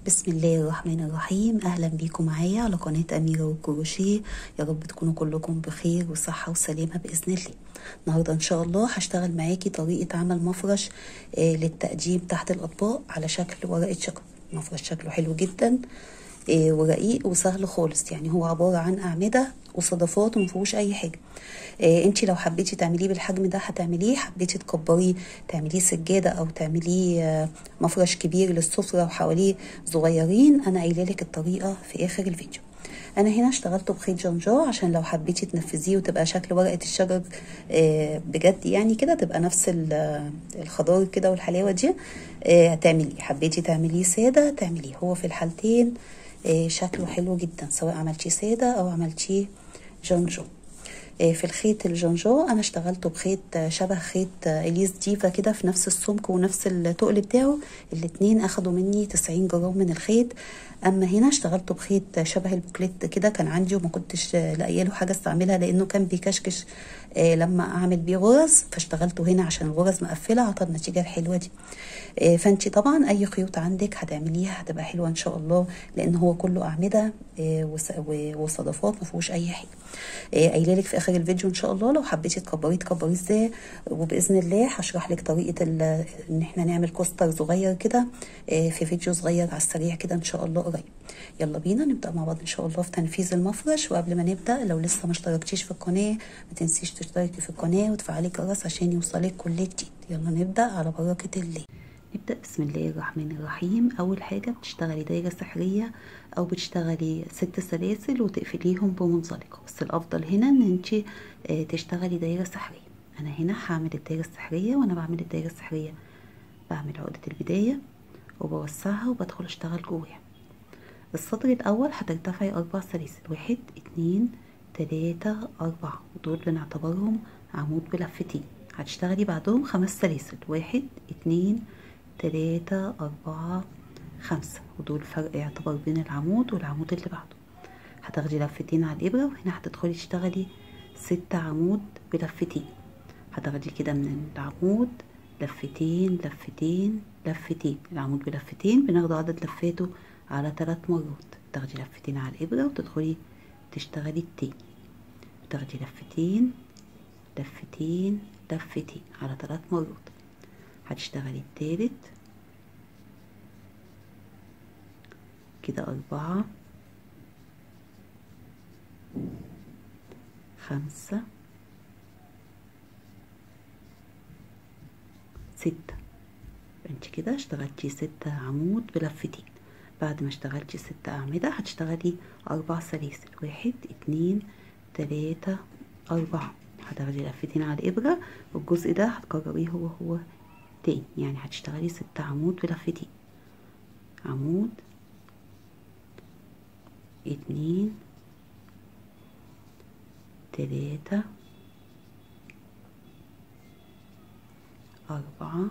بسم الله الرحمن الرحيم اهلا بيكم معايا على قناه اميره والكروشيه يا رب تكونوا كلكم بخير وصحه وسلامه باذن الله النهارده ان شاء الله هشتغل معاكي طريقه عمل مفرش آه للتقديم تحت الاطباق على شكل ورقه شجر مفرش شكله حلو جدا آه ورقيق وسهل خالص يعني هو عباره عن اعمده وصدفات ومفيهوش اي حاجه آه انت لو حبيتي تعمليه بالحجم ده هتعمليه حبيتي تكبريه تعمليه سجاده او تعمليه آه مفرش كبير للسفره وحواليه صغيرين انا قايله لك الطريقه في اخر الفيديو انا هنا اشتغلته بخيط جنجا عشان لو حبيتي تنفذيه وتبقى شكل ورقه الشجر آه بجد يعني كده تبقى نفس الخضار كده والحلاوه دي هتعمليه حبيتي تعمليه ساده تعمليه هو في الحالتين شكله حلو جدا سواء عملتيه ساده او عملتيه جونجو في الخيط الجونجو انا اشتغلته بخيط شبه خيط اليس ديفا كده في نفس السمك ونفس التقل بتاعه الاتنين اخدوا مني 90 جرام من الخيط اما هنا اشتغلته بخيط شبه البوكليت كده كان عندي وما كنتش لاقيه له حاجه استعملها لانه كان بيكشكش لما اعمل بيه غرز فاشتغلته هنا عشان الغرز مقفله عطى النتيجه الحلوه دي فانت طبعا اي خيوط عندك هتعمليها هتبقى حلوه ان شاء الله لان هو كله اعمده وصدفات ما فيهوش اي حاجه قايله لك في اخر الفيديو ان شاء الله لو حبيتي تكبريه تكبريه ازاي وباذن الله هشرح لك طريقه ان احنا نعمل كوستر صغير كده في فيديو صغير على السريع كده ان شاء الله قريب يلا بينا نبدا مع بعض ان شاء الله في تنفيذ المفرش وقبل ما نبدا لو لسه ما اشتركتيش في القناه ما تنسيش تشتركي في القناه وتفعلي الجرس عشان يوصلك كل جديد يلا نبدا على بركه الله نبدأ بسم الله الرحمن الرحيم أول حاجة بتشتغلي دايرة سحرية أو بتشتغلي ست سلاسل وتقفليهم بمنزلقة بس الأفضل هنا إن انت تشتغلي دايرة سحرية أنا هنا هعمل الدايرة السحرية وأنا بعمل الدايرة السحرية بعمل عقدة البداية وبوسعها وبدخل أشتغل جواها السطر الأول هترتفعي أربع سلاسل واحد اتنين تلاتة أربعة ودول بنعتبرهم عمود بلفتين هتشتغلي بعدهم خمس سلاسل واحد اتنين تلاتة أربعة خمسة ودول فرق يعتبر بين العمود والعمود اللي بعده هتاخدي لفتين على الإبرة وهنا هتدخلي تشتغلي ست عمود بلفتين هتاخدي كده من العمود لفتين لفتين لفتين العمود بلفتين بناخد عدد لفاته على ثلاث مرات تاخدي لفتين على الإبرة وتدخلي تشتغلي التاني تاخدي لفتين لفتين لفتين على ثلاث مرات هتشتغلي التالت كده أربعة خمسة ستة انت كده اشتغلتي ستة عمود بلفتين بعد ما اشتغلتي ستة أعمدة هتشتغلي أربع سلاسل واحد اتنين تلاتة أربعة هتاخدي لفتين على الإبرة والجزء ده هتكرريه هو هو تاني يعني هتشتغلي ست عمود بلفتين عمود اتنين تلاتة أربعة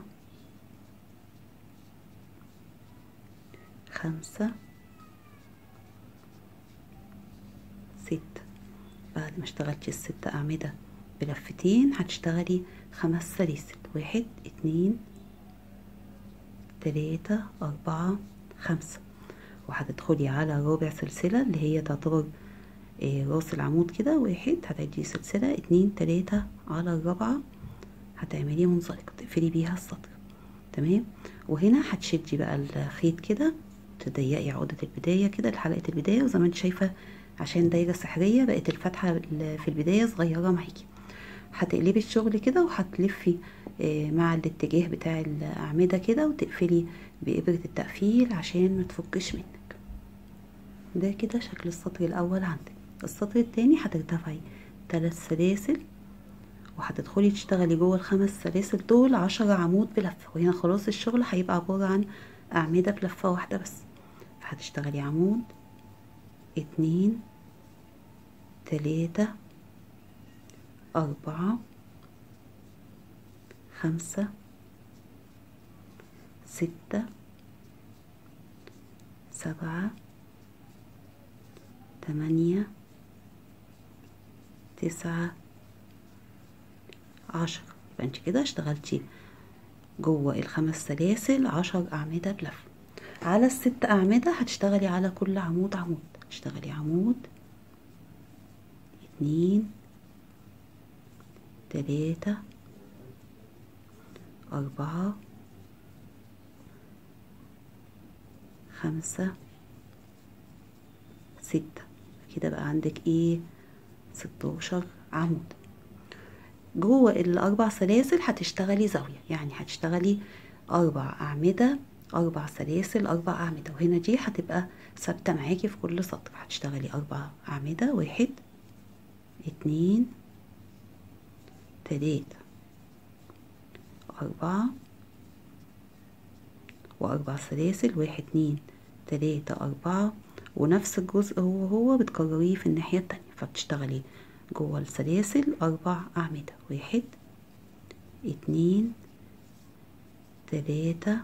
خمسة ستة بعد ما اشتغلتي الست أعمدة بلفتين هتشتغلي خمس سلاسل واحد اتنين تلاتة أربعة خمسة وهتدخلي على رابع سلسلة اللي هي تعتبر آه راس العمود كده واحد هتعدي سلسلة اتنين تلاتة على الرابعة هتعملي منزلقة تقفلي بيها السطر تمام وهنا هتشدي بقى الخيط كده تضيقي عقدة البداية كده لحلقة البداية وزي ما انت شايفة عشان دايرة سحرية بقت الفتحة في البداية صغيرة معاكي هتقلبي الشغل كده وهتلفي مع الاتجاه بتاع الأعمدة كده وتقفلي بإبرة التقفيل عشان ما تفكش منك ده كده شكل السطر الأول عندك السطر التاني هترتفعي ثلاث سلاسل وهتدخلي تشتغلي جوه الخمس سلاسل دول عشرة عمود بلفة وهنا خلاص الشغل هيبقى عبارة عن أعمدة بلفة واحدة بس فهتشتغلي عمود اتنين تلاتة أربعة خمسة ستة سبعة تمانية تسعة عشرة يبقى انت كده اشتغلتي جوه الخمس سلاسل عشر أعمدة بلف على الست اعمدة هتشتغلي على كل عمود عمود هتشتغلي عمود اتنين تلاتة أربعة خمسة ستة كده بقى عندك ايه ستاشر عمود جوه الأربع سلاسل هتشتغلي زاوية يعني هتشتغلي أربع أعمدة أربع سلاسل أربع أعمدة وهنا دي هتبقى ثابتة معاكي في كل سطر هتشتغلي أربع أعمدة واحد اتنين تلاتة أربعة وأربع سلاسل واحد اتنين تلاتة أربعة ونفس الجزء هو هو بتكرريه في الناحية التانية فبتشتغلي جوه السلاسل أربع أعمدة واحد اتنين تلاتة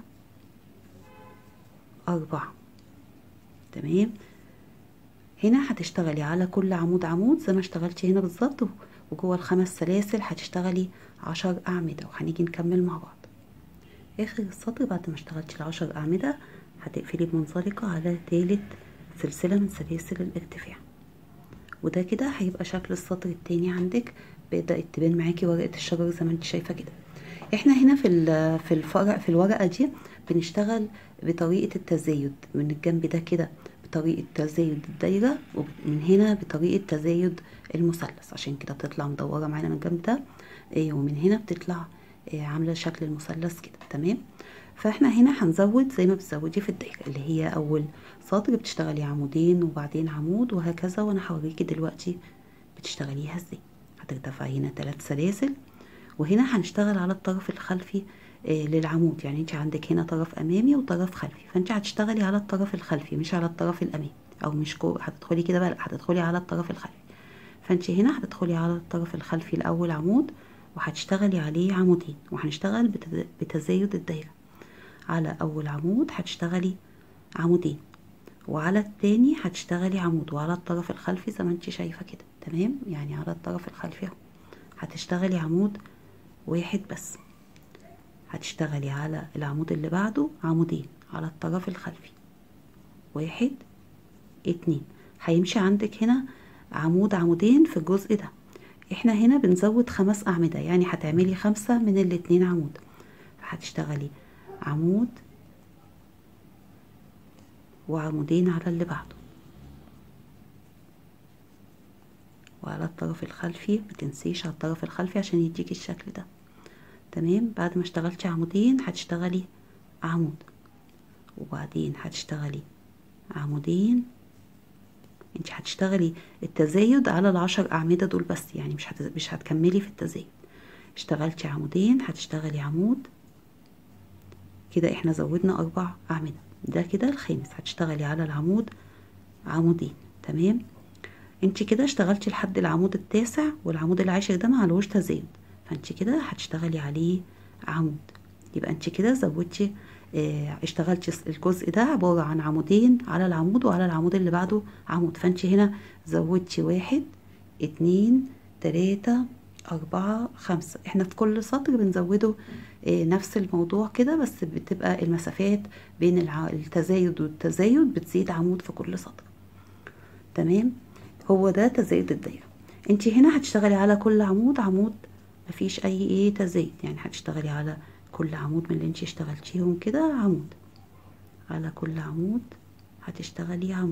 أربعة تمام هنا هتشتغلي على كل عمود عمود زي ما اشتغلتي هنا بالظبط وجوه الخمس سلاسل هتشتغلي عشر أعمدة وهنيجي نكمل مع بعض آخر السطر بعد ما اشتغلتي العشر أعمدة هتقفلي بمنزلقة على تالت سلسلة من سلاسل الارتفاع وده كده هيبقى شكل السطر التاني عندك بدأت تبان معاكي ورقة الشجر زي ما انت شايفة كده احنا هنا في في الفرق في الورقة دي بنشتغل بطريقة التزايد من الجنب ده كده بطريقة تزايد الدايرة ومن هنا بطريقة تزايد المثلث عشان كده بتطلع مدورة معانا من الجنب ده ايه ومن هنا بتطلع ايه عاملة شكل المثلث كده تمام فاحنا هنا هنزود زي ما بتزودي في الدايرة اللي هي اول سطر بتشتغلي عمودين وبعدين عمود وهكذا وانا هوريكي دلوقتي بتشتغليها ازاي هترتفعي هنا ثلاث سلاسل وهنا هنشتغل على الطرف الخلفي آه للعمود يعني انت عندك هنا طرف امامي وطرف خلفي فانت هتشتغلي على الطرف الخلفي مش على الطرف الامامي او مش كو هتدخلي كده بقى هتدخلي على الطرف الخلفي فانت هنا هتدخلي على الطرف الخلفي الاول عمود وهتشتغلي عليه عمودين وهنشتغل بتزايد الدايره على اول عمود هتشتغلي عمودين وعلى التاني هتشتغلي عمود وعلى الطرف الخلفي زي ما انت شايفه كده تمام يعني على الطرف الخلفي اهو هتشتغلي عمود واحد بس هتشتغلي على العمود اللي بعده عمودين على الطرف الخلفي واحد اتنين هيمشي عندك هنا عمود عمودين في الجزء ده احنا هنا بنزود خمس اعمدة يعني هتعملي خمسة من الاتنين عمود فهتشتغلي عمود وعمودين على اللي بعده وعلى الطرف الخلفي متنسيش على الطرف الخلفي عشان يديكي الشكل ده تمام بعد ما اشتغلتي عمودين هتشتغلي عمود وبعدين هتشتغلي عمودين انت هتشتغلي التزايد على العشر اعمده دول بس يعني مش هت... مش هتكملي في التزايد اشتغلتي عمودين هتشتغلي عمود كده احنا زودنا اربع اعمده ده كده الخامس هتشتغلي على العمود عمودين تمام انت كده اشتغلتي لحد العمود التاسع والعمود العاشر ده معلوش تزايد فانت كده هتشتغلي عليه عمود يبقى انت كده زودتي اه اشتغلتي الجزء ده عبارة عن عمودين على العمود وعلى العمود اللي بعده عمود فانت هنا زودتي واحد اتنين تلاتة أربعة خمسة احنا في كل سطر بنزوده اه نفس الموضوع كده بس بتبقى المسافات بين التزايد والتزايد بتزيد عمود في كل سطر تمام هو ده تزايد الدايرة انت هنا هتشتغلي على كل عمود عمود مفيش اي ايه تزايد يعني هتشتغلي على كل عمود من اللي انت اشتغلتيهم كده عمود على كل عمود هتشتغلي عمود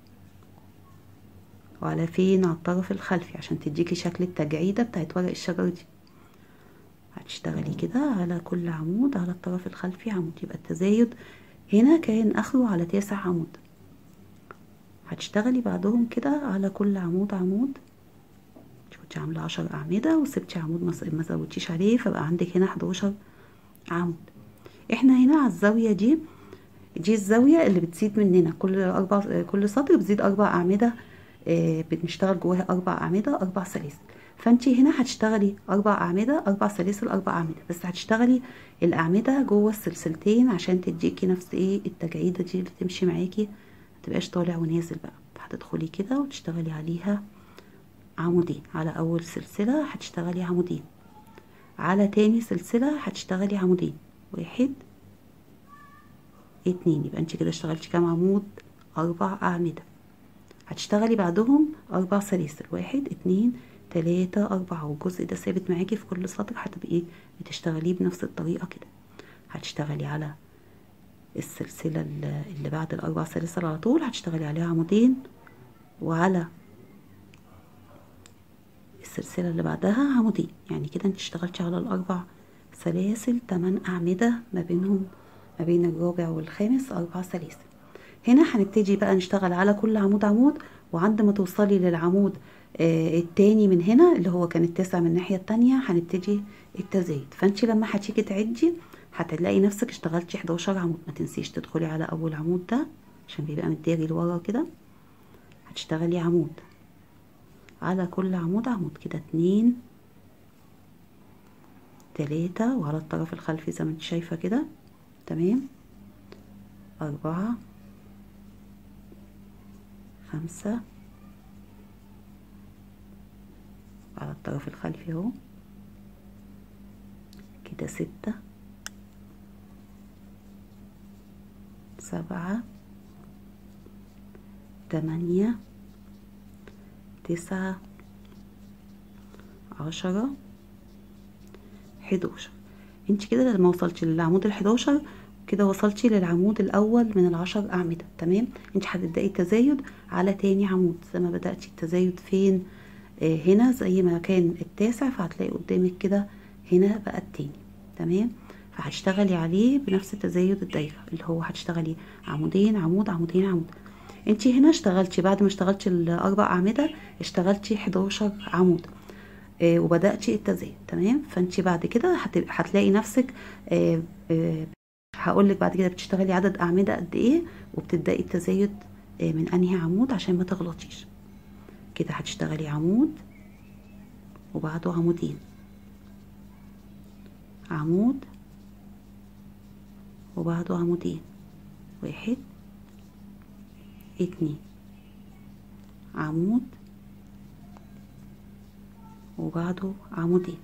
وعلى فين على الطرف الخلفي عشان تديكي شكل التجعيدة بتاعت ورق الشجر دي هتشتغلي كده على كل عمود على الطرف الخلفي عمود يبقى التزايد هنا كان اخره على تاسع عمود هتشتغلي بعدهم كده على كل عمود عمود كنت عامله عشر اعمده وسبتي عمود ما زودتيش عليه فبقى عندك هنا حداشر عمود احنا هنا على الزاويه دي دي الزاويه اللي بتزيد مننا كل اربع كل سطر بتزيد اربع اعمده اه بنشتغل جواها اربع اعمده اربع سلاسل فانت هنا هتشتغلي اربع اعمده اربع سلاسل اربع اعمده بس هتشتغلي الاعمده جوه السلسلتين عشان تديكي نفس ايه التجعيده دي اللي تمشي معاكي متبقاش طالع ونازل بقى هتدخلي كده وتشتغلي عليها عمودين على اول سلسلة هتشتغلي عمودين على تاني سلسلة هتشتغلي عمودين واحد اتنين يبقى انت كده اشتغلتي كام عمود اربع اعمدة هتشتغلي بعدهم اربع سلاسل واحد اتنين تلاتة اربعة والجزء ده ثابت معاكي في كل سطر هتبقي بتشتغليه بنفس الطريقة كده هتشتغلي على السلسلة اللي بعد الاربع سلاسل على طول هتشتغلي عليها عمودين وعلى السلسلة اللي بعدها عمودين يعني كده انت اشتغلتي على الاربع سلاسل تمن اعمدة ما بينهم ما بين الرابع والخامس اربع سلاسل هنا هنبتدي بقى نشتغل على كل عمود عمود وعند ما توصلي للعمود آه التاني من هنا اللي هو كان التاسع من الناحية التانية هنبتدي التزايد فانت لما هتيجي تعدي هتلاقي نفسك اشتغلتي 11 عمود ما تنسيش تدخلي على اول عمود ده عشان بيبقى متداري لورا كده هتشتغلي عمود على كل عمود عمود كده اتنين تلاتة وعلى الطرف الخلفي زي ما انت شايفة كده تمام أربعة خمسة على الطرف الخلفي اهو كده ستة سبعة تمانية تسعة عشرة حداشر انت كده لما وصلتي للعمود الحداشر كده وصلتي للعمود الاول من العشر اعمدة تمام انت هتبدأي التزايد على تاني عمود زي ما بدأتي التزايد فين آه هنا زي ما كان التاسع فهتلاقي قدامك كده هنا بقى التاني تمام فهتشتغلي عليه بنفس تزايد الدايرة اللي هو هتشتغلي عمودين عمود عمودين عمود انت هنا اشتغلتي بعد ما اشتغلتي الاربع اعمدة اشتغلتي 11 عمود اه وبدأتي التزايد تمام فانت بعد كده هتلاقي نفسك اه اه هقول لك بعد كده بتشتغلي عدد اعمدة قد ايه وبتبدأي التزايد اه من انهي عمود عشان ما تغلطيش كده هتشتغلي عمود وبعده عمودين عمود وبعده عمودين واحد اتنين عمود وبعده عمودين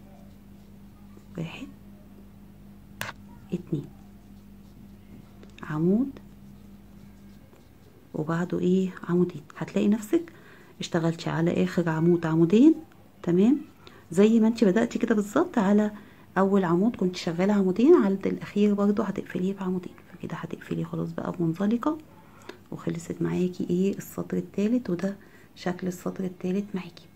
واحد اتنين عمود وبعده ايه عمودين هتلاقي نفسك اشتغلتي على اخر عمود عمودين تمام زي ما انت بدأتي كده بالظبط على اول عمود كنت شغالة عمودين على الاخير برضو هتقفليه بعمودين فكده هتقفلي خلاص بقى بمنزلقة وخلصت معاكي ايه السطر التالت وده شكل السطر التالت معاكي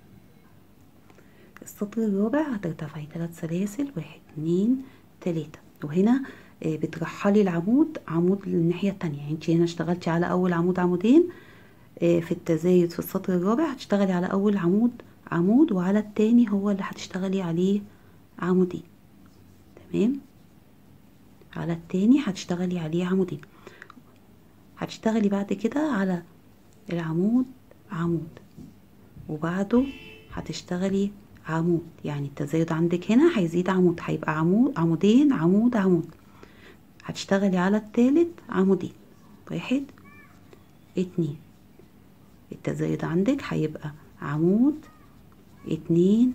السطر الرابع هترتفعي ثلاث سلاسل واحد اتنين تلاتة وهنا آه بترحلي العمود عمود للناحية التانية يعني انت هنا اشتغلتي على اول عمود عمودين آه في التزايد في السطر الرابع هتشتغلي على اول عمود عمود وعلى التاني هو اللي هتشتغلي عليه عمودين تمام على التاني هتشتغلي عليه عمودين هتشتغلي بعد كده على العمود عمود وبعده هتشتغلي عمود يعني التزايد عندك هنا هيزيد عمود هيبقى عمود عمودين عمود عمود هتشتغلي على التالت عمودين واحد اتنين التزايد عندك هيبقى عمود اتنين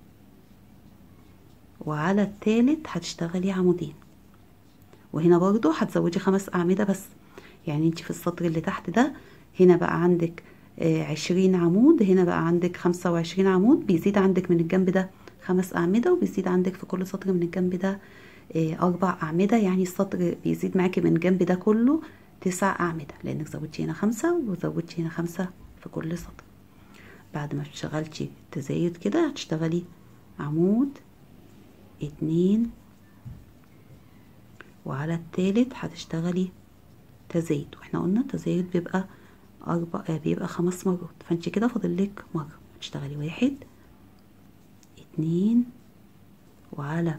وعلى التالت هتشتغلي عمودين وهنا برضو هتزودي خمس أعمدة بس يعني انت في السطر اللي تحت ده هنا بقى عندك عشرين عمود هنا بقى عندك خمسة وعشرين عمود بيزيد عندك من الجنب ده خمس أعمدة وبيزيد عندك في كل سطر من الجنب ده أربع أعمدة يعني السطر بيزيد معاكي من الجنب ده كله تسع أعمدة لأنك زودتي هنا خمسة وزودتي هنا خمسة في كل سطر بعد ما اشتغلتي تزايد كده هتشتغلي عمود اتنين وعلى التالت هتشتغلي تزايد واحنا قلنا التزايد بيبقى أربع بيبقى خمس مرات فانت كده فاضلك مرة هتشتغلي واحد اتنين وعلى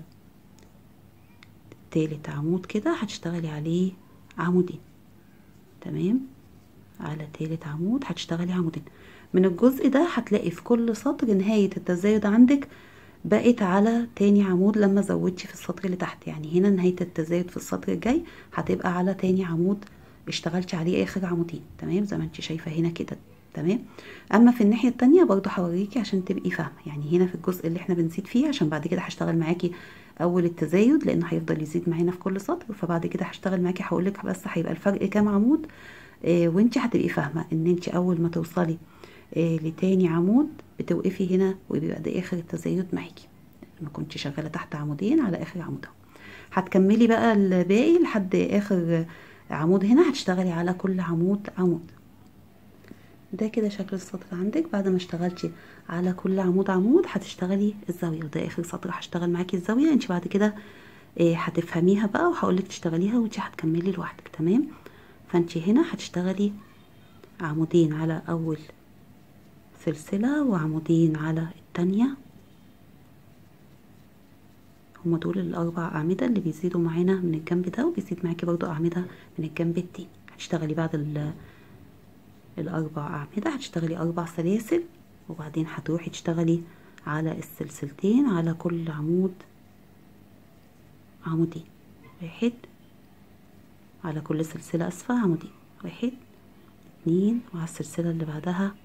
تالت عمود كده هتشتغلي عليه عمودين تمام على تالت عمود هتشتغلي عمودين من الجزء ده هتلاقي في كل سطر نهاية التزايد عندك بقت على تاني عمود لما زودتي في السطر اللي تحت يعني هنا نهاية التزايد في السطر الجاي هتبقى على تاني عمود اشتغلتي عليه اخر عمودين تمام زي ما انت شايفة هنا كده تمام اما في الناحية التانية برضو هوريكي عشان تبقي فاهمة يعني هنا في الجزء اللي احنا بنزيد فيه عشان بعد كده هشتغل معاكي اول التزايد لانه هيفضل يزيد معانا في كل سطر فبعد كده هشتغل معاكي هقول لك بس هيبقى الفرق كام عمود آه وانت هتبقي فاهمه ان انت اول ما توصلي آه لتاني عمود بتوقفي هنا وبيبقى ده اخر التزايد معاكي ما كنت شغاله تحت عمودين على اخر عمود هتكملي بقى الباقي لحد اخر عمود هنا هتشتغلي على كل عمود عمود ده كده شكل السطر عندك بعد ما اشتغلتي على كل عمود عمود هتشتغلي الزاويه وده اخر سطر هشتغل معاكي الزاويه انت بعد كده إيه هتفهميها بقى وهقولك تشتغليها وانت هتكملي لوحدك تمام فانت هنا هتشتغلي عمودين على اول سلسله وعمودين على التانية هما دول الاربع اعمده اللي بيزيدوا معانا من الجنب ده وبيزيد معاكي برضو اعمده من الجنب التاني هتشتغلي بعد الاربع اعمده هتشتغلي اربع سلاسل وبعدين هتروحي تشتغلي على السلسلتين على كل عمود عمودين واحد على كل سلسلة أسفة عمودين واحد اتنين وعلى السلسلة اللي بعدها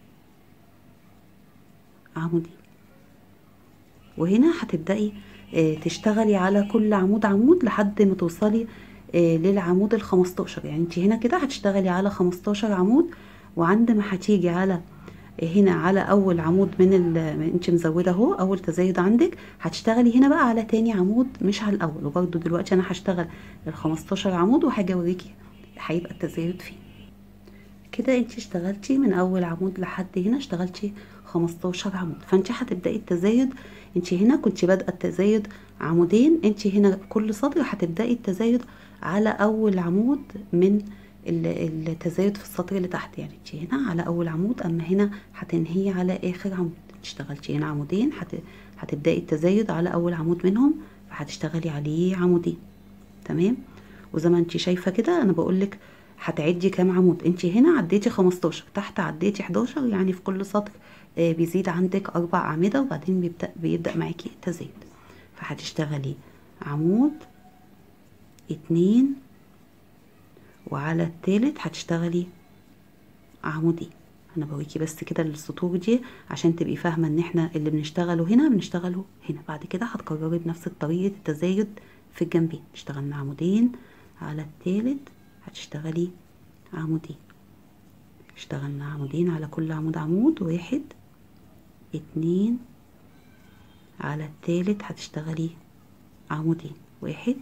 عمودين وهنا هتبدأي اه تشتغلي على كل عمود عمود لحد ما توصلي اه للعمود الخمستاشر يعني انت هنا كده هتشتغلي على خمستاشر عمود وعند ما هتيجي على هنا على اول عمود من ال انت مزوده اهو اول تزايد عندك هتشتغلي هنا بقى على تاني عمود مش على الاول وبرده دلوقتي انا هشتغل ال 15 عمود وهاجي اوريكي هيبقى التزايد فين كده انت اشتغلتي من اول عمود لحد هنا اشتغلتي 15 عمود فانت هتبداي التزايد انت هنا كنت بادئه التزايد عمودين انت هنا كل سطر هتبداي التزايد على اول عمود من التزايد في السطر اللي تحت يعني انت هنا على اول عمود اما هنا هتنهي على اخر عمود اشتغلتي هنا عمودين هت... هتبداي التزايد على اول عمود منهم فهتشتغلي عليه عمودين تمام وزي ما انت شايفه كده انا بقول لك هتعدي كام عمود انت هنا عديتي 15 تحت عديتي 11 يعني في كل سطر آه بيزيد عندك اربع اعمده وبعدين بيبدا بيبدا معاكي التزايد فهتشتغلي عمود اتنين وعلى التالت هتشتغلي عمودين انا بوريكي بس كده السطور دي عشان تبقي فاهمه ان احنا اللي بنشتغله هنا بنشتغله هنا بعد كده هتكرري بنفس طريقه التزايد في الجنبين اشتغلنا عمودين على التالت هتشتغلي عمودين اشتغلنا عمودين على كل عمود عمود واحد اتنين على التالت هتشتغلي عمودين واحد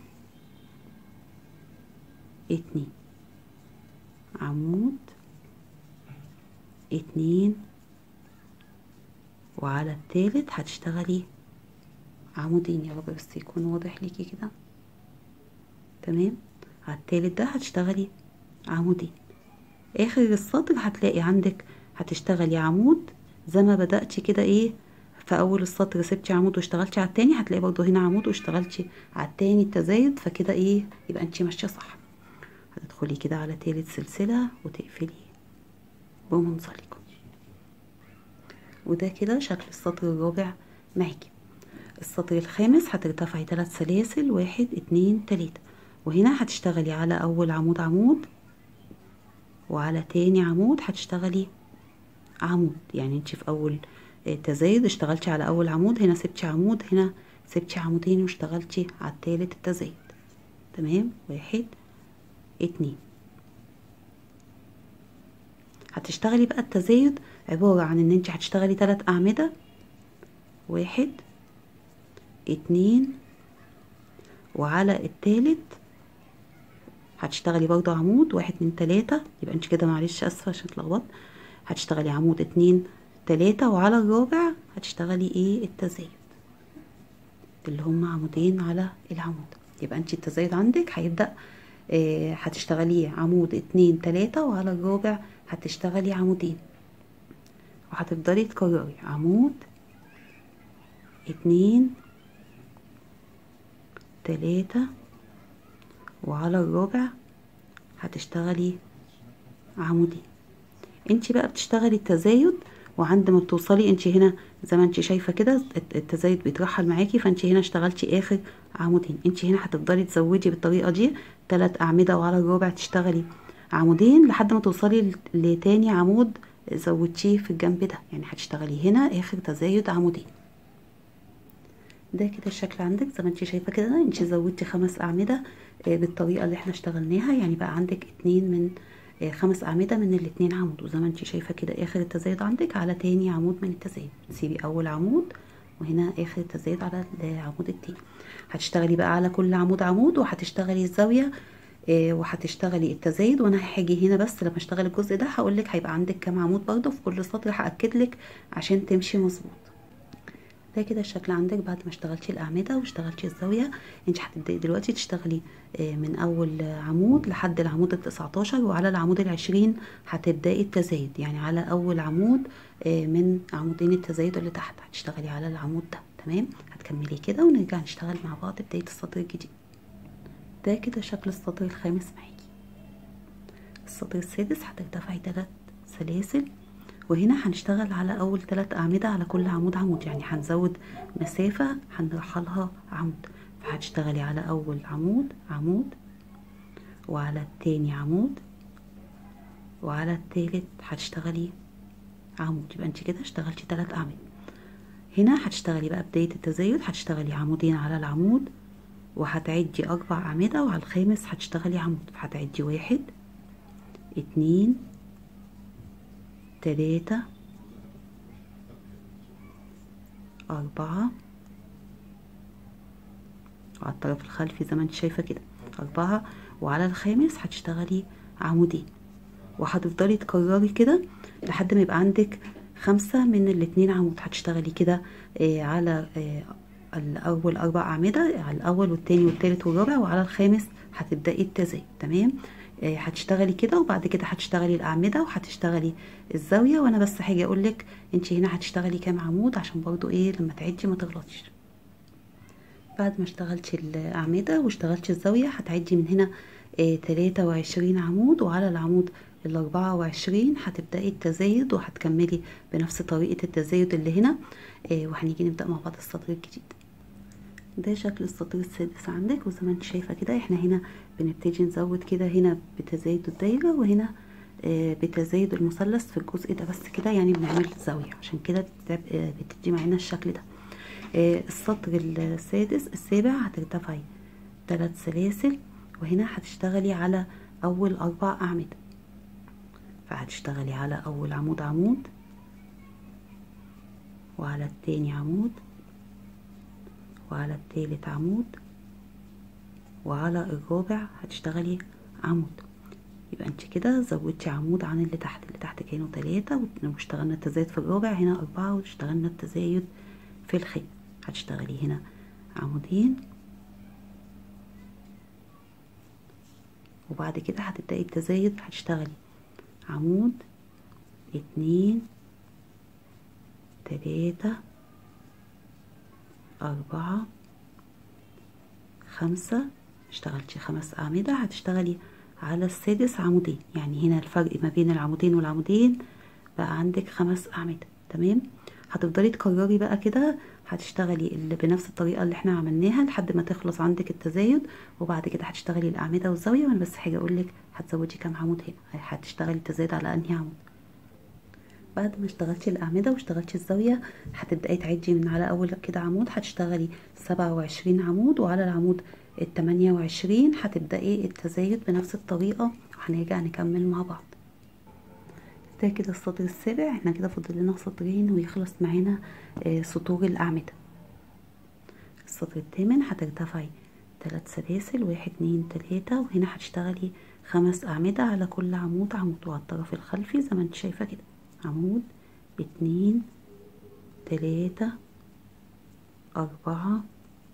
اتنين عمود اتنين وعلى التالت هتشتغلي عمودين يا رب بس يكون واضح ليكي كده تمام على التالت ده هتشتغلي عمودين اخر السطر هتلاقي عندك هتشتغلي عمود زي ما بدأتي كده ايه في اول السطر سبتي عمود واشتغلتي على التاني هتلاقي برضو هنا عمود واشتغلتي على التاني التزايد فكده ايه يبقى انتي ماشيه صح هتدخلي كده على تالت سلسلة وتقفلي بمنزلقة وده كده شكل السطر الرابع معاكي السطر الخامس هترتفعي ثلاث سلاسل واحد اتنين تلاتة وهنا هتشتغلي على اول عمود عمود وعلى تاني عمود هتشتغلي عمود يعني انت في اول تزايد اشتغلتي على اول عمود هنا سبتي عمود هنا سبتي عمودين واشتغلتي على التالت التزايد تمام واحد اتنين هتشتغلي بقى التزايد عبارة عن ان انت هتشتغلي تلات اعمدة واحد اتنين وعلى التالت هتشتغلي برضو عمود واحد اتنين تلاتة يبقى انت كده معلش اسفة عشان اتلخبطت هتشتغلي عمود اتنين تلاتة وعلى الرابع هتشتغلي ايه التزايد اللي هم عمودين على العمود يبقى انت التزايد عندك هيبدأ اه هتشتغليه عمود اتنين تلاتة وعلى الرابع هتشتغلي عمودين وهتفضلي تكرري عمود اتنين تلاتة وعلى الرابع هتشتغلي عمودين انت بقى بتشتغلي التزايد وعند ما بتوصلي انت هنا زي ما انت شايفه كده التزايد بيترحل معاكي فانت هنا اشتغلتي اخر عمودين انت هنا هتفضلي تزودي بالطريقه دي ثلاث اعمده وعلى الرابع تشتغلي عمودين لحد ما توصلي لتاني عمود زودتيه في الجنب ده يعني هتشتغلي هنا اخر تزايد عمودين ده كده الشكل عندك زي ما انت شايفه كده انت زودتي خمس اعمده آه، بالطريقه اللي احنا اشتغلناها يعني بقى عندك اتنين من آه، خمس اعمده من الاتنين عمود وزي ما انت شايفه كده اخر التزايد عندك على تاني عمود من التزايد تسيبي اول عمود وهنا اخر التزايد على العمود التاني هتشتغلي بقى على كل عمود عمود وهتشتغلي الزاويه آه، وهتشتغلي التزايد وانا هاجي هنا بس لما اشتغل الجزء ده هقول لك هيبقى عندك كام عمود برضه في كل سطر هاكد لك عشان تمشي مظبوط ده كده الشكل عندك بعد ما اشتغلتي الاعمده واشتغلتي الزاويه انت هتبداي دلوقتي تشتغلي آه، من اول عمود لحد العمود ال 19 وعلى العمود ال 20 هتبداي التزايد يعني على اول عمود آه، من عمودين التزايد اللي تحت هتشتغلي على العمود ده تمام هتكملي كده ونرجع نشتغل مع بعض بدايه السطر الجديد ده كده شكل السطر الخامس معاكي السطر السادس هترتفعي ثلاث سلاسل وهنا هنشتغل على اول ثلاث اعمده على كل عمود عمود يعني هنزود مسافه هنرحلها عمود فهتشتغلي على اول عمود عمود وعلى التاني عمود وعلى التالت هتشتغلي عمود يبقى انت كده اشتغلتي ثلاث اعمده هنا هتشتغلي بقى بدايه التزايد هتشتغلي عمودين على العمود وهتعدي اربع اعمده وعلى الخامس هتشتغلي عمود فهتعدي واحد اتنين تلاتة أربعة على الطرف الخلفي زي ما انت شايفة كده أربعة وعلى الخامس هتشتغلي عمودين وهتفضلي تكرري كده لحد ما يبقى عندك خمسة من الاتنين عمود هتشتغلي كده آه على آه الأول أربع أعمدة على الأول والتاني والتالت والرابع وعلى الخامس هتبدأي التزايد تمام آه هتشتغلي كده وبعد كده هتشتغلي الأعمدة وهتشتغلي الزاوية وأنا بس هاجي أقولك انت هنا هتشتغلي كام عمود عشان برضو ايه لما تعدي ما تغلطيش بعد ما اشتغلتي الأعمدة واشتغلتي الزاوية هتعدي من هنا آه تلاتة وعشرين عمود وعلى العمود الأربعة وعشرين هتبدأي التزايد وهتكملي بنفس طريقة التزايد اللي هنا آه وهنيجي نبدأ مع بعض السطر الجديد ده شكل السطر السادس عندك وزي ما انت شايفة كده احنا هنا بنبتدي نزود كده هنا بتزايد الدايرة وهنا آه بتزايد المثلث في الجزء ده بس كده يعني بنعمل زاوية عشان كده بتدي معانا الشكل ده آه السطر السادس السابع هترتفعي ثلاث سلاسل وهنا هتشتغلي على أول أربع أعمدة فهتشتغلي على أول عمود عمود وعلى التاني عمود وعلى التالت عمود وعلى الرابع هتشتغلي عمود يبقى انت كده زودتي عمود عن اللي تحت اللي تحت كانوا تلاتة واشتغلنا التزايد في الرابع هنا أربعة واشتغلنا التزايد في الخيط هتشتغلي هنا عمودين وبعد كده هتبدأي التزايد هتشتغلي عمود اتنين تلاتة أربعة خمسة اشتغلتي خمس أعمدة هتشتغلي على السادس عمودين يعني هنا الفرق ما بين العمودين والعمودين بقى عندك خمس أعمدة تمام هتفضلي تكرري بقى كده هتشتغلي اللي بنفس الطريقة اللي احنا عملناها لحد ما تخلص عندك التزايد وبعد كده هتشتغلي الأعمدة والزاوية وانا بس حاجة اقولك هتزودي كام عمود هنا هتشتغلي التزايد على انهي عمود بعد ما اشتغلتي الأعمدة واشتغلتي الزاوية هتبدأي تعدي من على أول كده عمود هتشتغلي سبعة وعشرين عمود وعلى العمود التمانية وعشرين هتبدأي التزايد بنفس الطريقة وهنرجع نكمل مع بعض ده كده السطر السابع احنا كده فاضل لنا سطرين ويخلص معانا اه سطور الأعمدة السطر الثامن هترتفعي ثلاث سلاسل واحد اتنين تلاتة وهنا هتشتغلي خمس أعمدة على كل عمود عمود وعلى الطرف الخلفي زي ما انت شايفة كده عمود اتنين تلاتة أربعة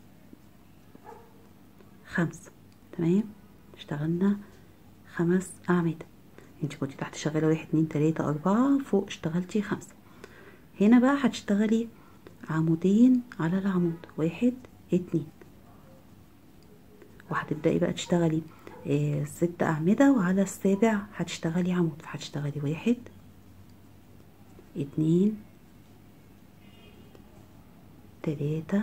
خمسة تمام اشتغلنا خمس أعمدة انت كنتي تحت شغالة واحد اتنين تلاتة أربعة فوق اشتغلتي خمسة هنا بقى هتشتغلي عمودين على العمود واحد اتنين وهتبدأي بقى تشتغلي اه ست أعمدة وعلى السابع هتشتغلي عمود فهتشتغلي واحد اتنين تلاتة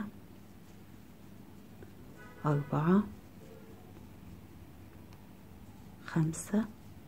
أربعة خمسة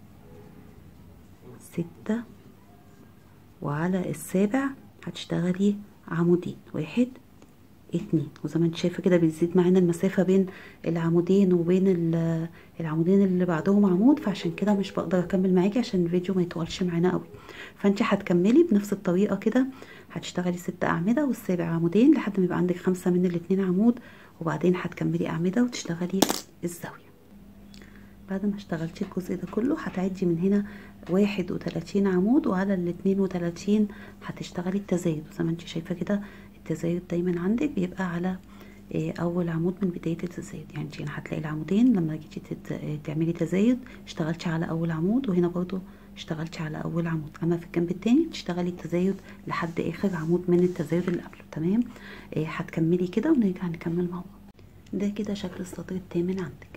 ستة وعلى السابع هتشتغلي عمودين واحد اتنين وزي ما انت شايفه كده بيزيد معانا المسافه بين العمودين وبين العمودين اللي بعدهم عمود فعشان كده مش بقدر اكمل معاكي عشان الفيديو ما يطولش معانا قوي فانت هتكملي بنفس الطريقه كده هتشتغلي ست اعمده والسابع عمودين لحد ما يبقى عندك خمسه من الاتنين عمود وبعدين هتكملي اعمده وتشتغلي الزاويه بعد ما اشتغلتي الجزء ده كله هتعدي من هنا واحد وتلاتين عمود وعلى الاتنين وتلاتين هتشتغلي التزايد زي ما انت شايفه كده التزايد دايما عندك بيبقى على اول عمود من بدايه التزايد يعني انت هنا هتلاقي العمودين لما جيتي تعملي تزايد اشتغلتي على اول عمود وهنا برضو اشتغلتي على اول عمود اما في الجنب التاني تشتغلي التزايد لحد اخر عمود من التزايد اللي قبله تمام اه هتكملي كده ونرجع نكمل مع بعض ده كده شكل السطر الثامن عندك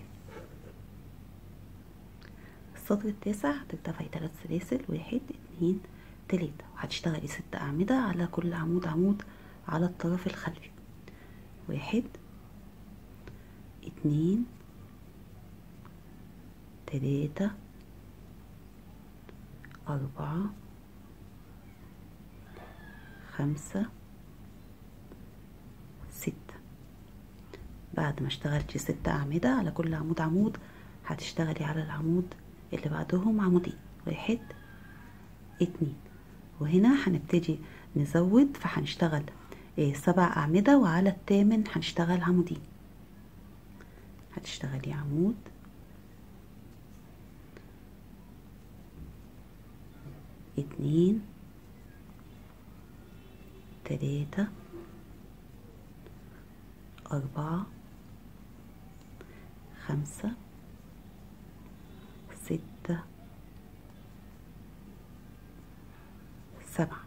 السطر التاسع هترتفعي ثلاث سلاسل واحد اتنين تلاتة وهتشتغلي ست أعمدة على كل عمود عمود على الطرف الخلفي واحد اتنين تلاتة أربعة خمسة ستة بعد ما اشتغلتي ست أعمدة على كل عمود عمود هتشتغلي على العمود اللي بعدهم عمودين واحد اتنين وهنا هنبتدي نزود فهنشتغل إيه سبع أعمدة وعلى الثامن هنشتغل عمودين هتشتغلي عمود اتنين تلاتة أربعة خمسة ستة سبعة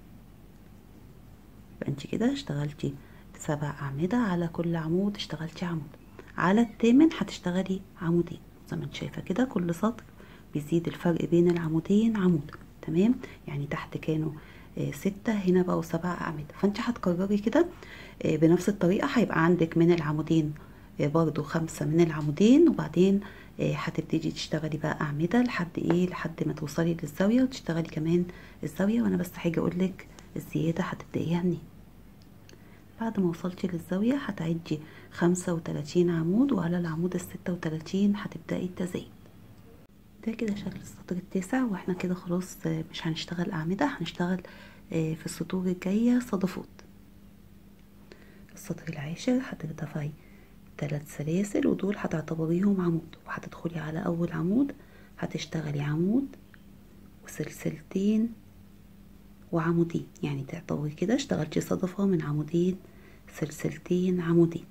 يبقى انت كده اشتغلتي سبع أعمدة على كل عمود اشتغلتي عمود على الثامن هتشتغلي عمودين زي ما انت شايفة كده كل سطر بيزيد الفرق بين العمودين عمود تمام يعني تحت كانوا اه ستة هنا بقوا سبع أعمدة فانت هتكرري كده اه بنفس الطريقة هيبقى عندك من العمودين اه برضو خمسة من العمودين وبعدين هتبتدي تشتغلي بقى أعمدة لحد ايه لحد ما توصلي للزاوية وتشتغلي كمان الزاوية وانا بس هاجي اقولك الزيادة هتبدأيها منين بعد ما وصلتي للزاوية هتعدي خمسة وتلاتين عمود وعلى العمود الستة وتلاتين هتبدأي التزايد ده كده شكل السطر التاسع واحنا كده خلاص مش هنشتغل أعمدة هنشتغل في السطور الجاية صدفات السطر العاشر هترتفعي ثلاث سلاسل ودول هتعتبريهم عمود وهتدخلي على أول عمود هتشتغلي عمود وسلسلتين وعمودين يعني تعتبري كده اشتغلتي صدفة من عمودين سلسلتين عمودين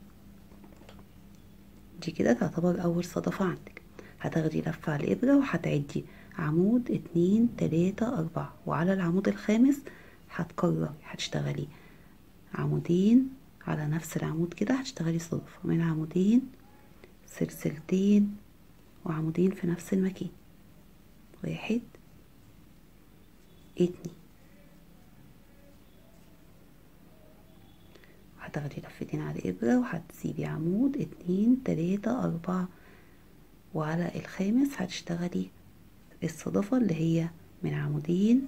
دي كده تعتبر أول صدفة عندك هتاخدي لفة على الإبرة وهتعدي عمود اتنين تلاتة أربعة وعلى العمود الخامس هتكرري هتشتغلي عمودين على نفس العمود كده هتشتغلي صدفة من عمودين سلسلتين وعمودين في نفس المكان واحد اتنين هتاخدي لفتين على الإبرة وهتسيبي عمود اتنين تلاتة أربعة وعلى الخامس هتشتغلي الصدفة اللي هي من عمودين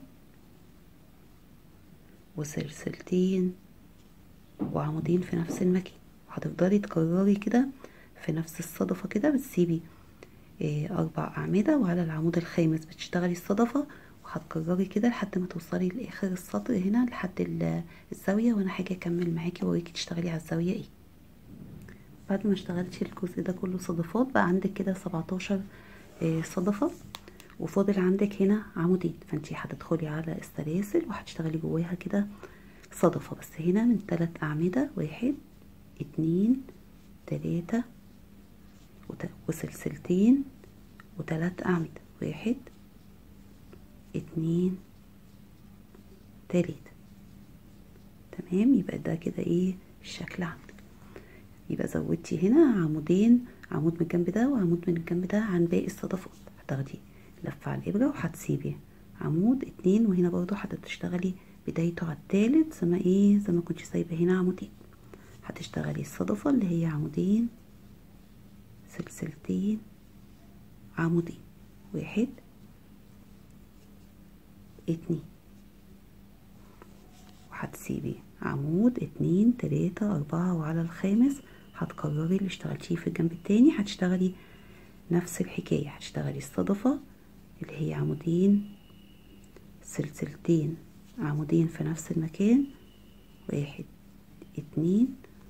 وسلسلتين وعمودين في نفس المكان وهتفضلي تكرري كده في نفس الصدفة كده بتسيبي اه أربع أعمدة وعلى العمود الخامس بتشتغلي الصدفة وهتكرري كده لحد ما توصلي لآخر السطر هنا لحد الزاوية وأنا هاجي أكمل معاكي وأوريكي تشتغلي على الزاوية ايه بعد ما اشتغلتي الجزء ده كله صدفات بقى عندك كده سبعتاشر اه صدفة وفاضل عندك هنا عمودين فانتي هتدخلي على السلاسل وهتشتغلي جواها كده صدفة بس هنا من ثلاث أعمدة واحد اتنين تلاتة وسلسلتين وتلات أعمدة واحد اتنين تلاتة تمام يبقى ده كده ايه الشكل عندك يبقى زودتي هنا عمودين عمود من الجنب ده وعمود من الجنب ده عن باقي الصدفات هتاخدي لفة على الإبرة وهتسيبي عمود اتنين وهنا برضو هتشتغلي بدايته على التالت زي ما ايه زي ما كنت سايبه هنا عمودين هتشتغلي الصدفة اللي هي عمودين سلسلتين عمودين واحد اتنين وهتسيبي عمود اتنين تلاتة اربعة وعلى الخامس هتكرري اللي اشتغلتيه في الجنب التاني هتشتغلي نفس الحكاية هتشتغلي الصدفة اللي هي عمودين سلسلتين عمودين في نفس المكان واحد اتنين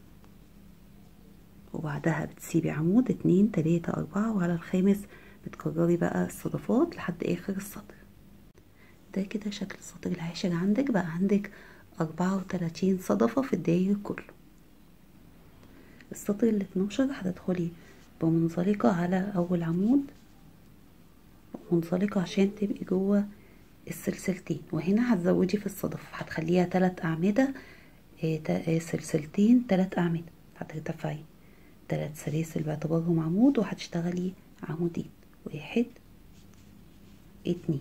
وبعدها بتسيبي عمود اتنين تلاتة اربعة وعلى الخامس بتكرري بقى الصدفات لحد اخر السطر ده كده شكل السطر العاشر عندك بقى عندك اربعة وتلاتين صدفة في الداير كله السطر الاتناشر هتدخلي بمنزلقة على اول عمود منزلقة عشان تبقي جوه السلسلتين وهنا هتزودي في الصدف هتخليها تلات اعمدة اه اه سلسلتين تلات اعمدة هترتفعي تلات سلاسل باعتبارهم عمود وهتشتغلي عمودين واحد اتنين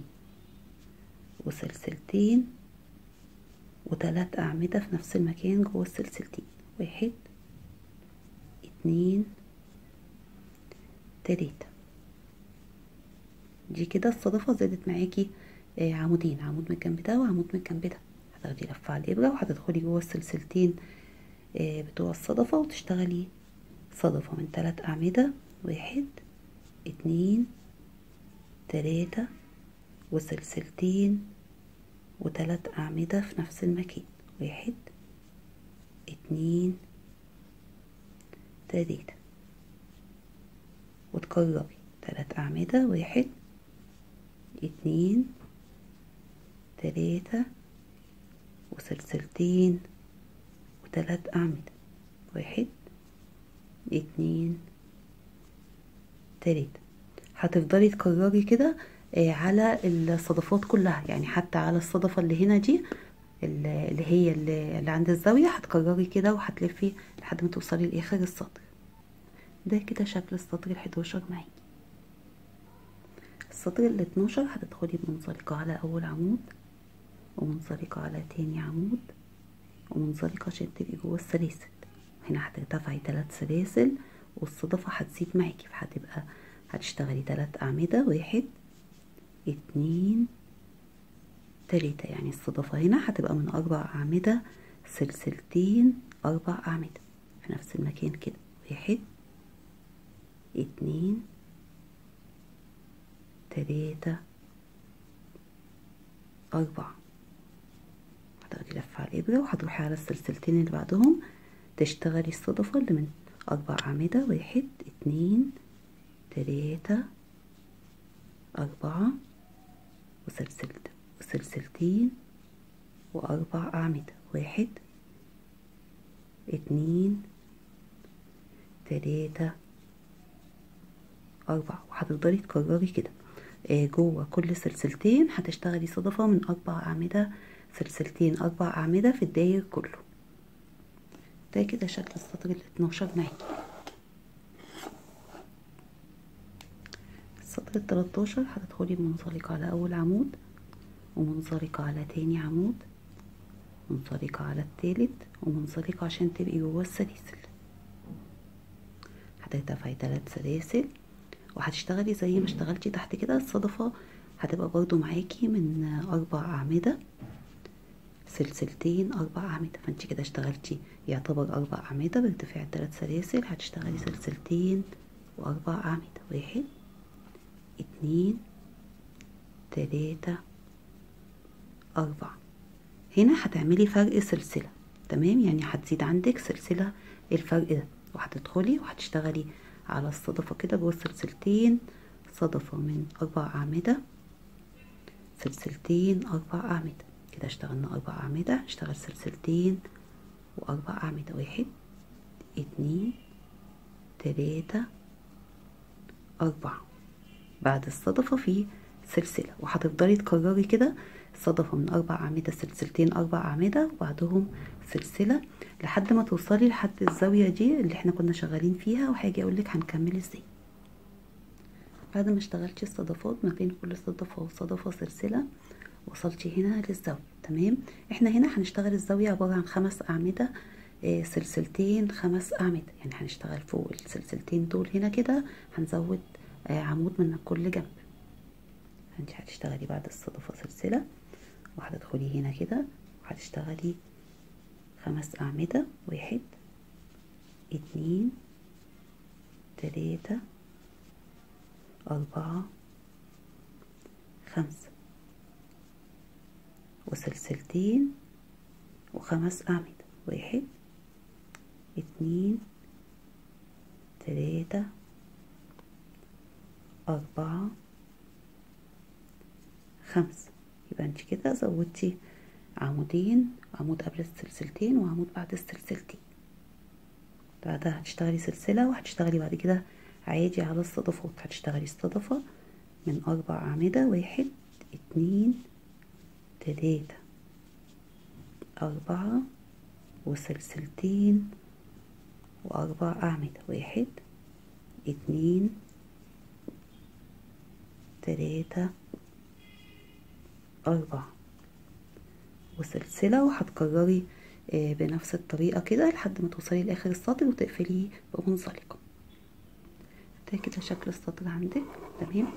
وسلسلتين وتلات أعمدة في نفس المكان جوه السلسلتين واحد اتنين تلاتة دي كده الصدفة زادت معاكي آه عمودين عمود من الجنب ده وعمود من الجنب ده هتاخدي لفة على الإبرة وهتدخلي جوه السلسلتين آه بتوع الصدفة وتشتغلي صدفة من تلات أعمدة واحد اتنين تلاتة وسلسلتين وتلات أعمدة في نفس المكان واحد اتنين تلاتة وتكرري تلات أعمدة واحد اتنين تلاتة وسلسلتين وتلات أعمدة واحد اتنين تلاتة هتفضلي تكرري كده على الصدفات كلها يعني حتى على الصدفة اللي هنا دي اللي هي اللي عند الزاوية هتكرري كده وهتلفي لحد ما توصلي لآخر السطر ده كده شكل السطر الحداشر معاكي السطر الاتناشر هتدخلي بمنزلقة على أول عمود ومنزلقة على تاني عمود ومنزلقة عشان تبقي جوه السلاسل هنا هترتفعي تلات سلاسل والصدفة هتزيد معاكي فهتبقى هتشتغلي تلات أعمدة واحد اتنين تلاتة يعني الصدفة هنا هتبقى من أربع أعمدة سلسلتين أربع أعمدة في نفس المكان كده واحد اتنين تلاتة أربعة هتاخدي لفة على الإبرة وهتروحي على السلسلتين اللي بعدهم تشتغلي الصدفة اللي من أربع أعمدة واحد اتنين تلاتة أربعة وسلسلت وسلسلتين وأربع أعمدة واحد اتنين تلاتة أربعة وهتفضلي تكرري كده آه جوه كل سلسلتين هتشتغلي صدفة من أربع أعمدة سلسلتين أربع أعمدة في الداير كله ده كده شكل السطر الاتناشر معاكي السطر التلاتاشر هتدخلي بمنزلقة على أول عمود ومنزلقة على تاني عمود منزلقة على التالت ومنزلقة عشان تبقي جوه السلاسل هترتفعي تلات سلاسل وهتشتغلي زي ما اشتغلتي تحت كده الصدفة هتبقى برضو معاكي من أربع أعمدة سلسلتين أربع أعمدة فانت كده اشتغلتي يعتبر أربع أعمدة بارتفاع التلات سلاسل هتشتغلي سلسلتين وأربع أعمدة واحد اتنين تلاتة أربعة هنا هتعملي فرق سلسلة تمام يعني هتزيد عندك سلسلة الفرق ده وهتدخلي وهتشتغلي على الصدفة كده جوه السلسلتين صدفة من أربع أعمدة سلسلتين أربع أعمدة كده اشتغلنا أربع أعمدة اشتغل سلسلتين وأربع أعمدة واحد اتنين تلاتة أربعة بعد الصدفة في سلسلة وهتفضلي تكرري كده صدفة من أربع أعمدة سلسلتين أربع أعمدة وبعدهم سلسلة لحد ما توصلي لحد الزاوية دي اللي احنا كنا شغالين فيها وهاجي أقولك هنكمل ازاي بعد ما اشتغلتي الصدفات ما بين كل صدفة وصدفة سلسلة وصلتي هنا للزاوية تمام احنا هنا هنشتغل الزاوية عبارة عن خمس أعمدة اه سلسلتين خمس أعمدة يعني هنشتغل فوق السلسلتين دول هنا كده هنزود اه عمود من كل جنب انت هتشتغلي بعد الصدفة سلسلة وهتدخلي هنا كده وهتشتغلي خمس أعمدة واحد اتنين تلاتة أربعة خمسة وسلسلتين وخمس أعمدة واحد اتنين تلاتة أربعة خمسة يبقى انت كده زودتي عمودين عمود قبل السلسلتين وعمود بعد السلسلتين بعدها هتشتغلي سلسلة وهتشتغلي بعد كده عادي على الصدفات هتشتغلي صدفة من أربع أعمدة واحد اتنين تلاتة أربعة وسلسلتين وأربع أعمدة واحد اتنين تلاتة أربعة وسلسلة وهتكرري بنفس الطريقة كده لحد ما توصلي لآخر السطر وتقفليه بمنزلقة ده كده شكل السطر عندك تمام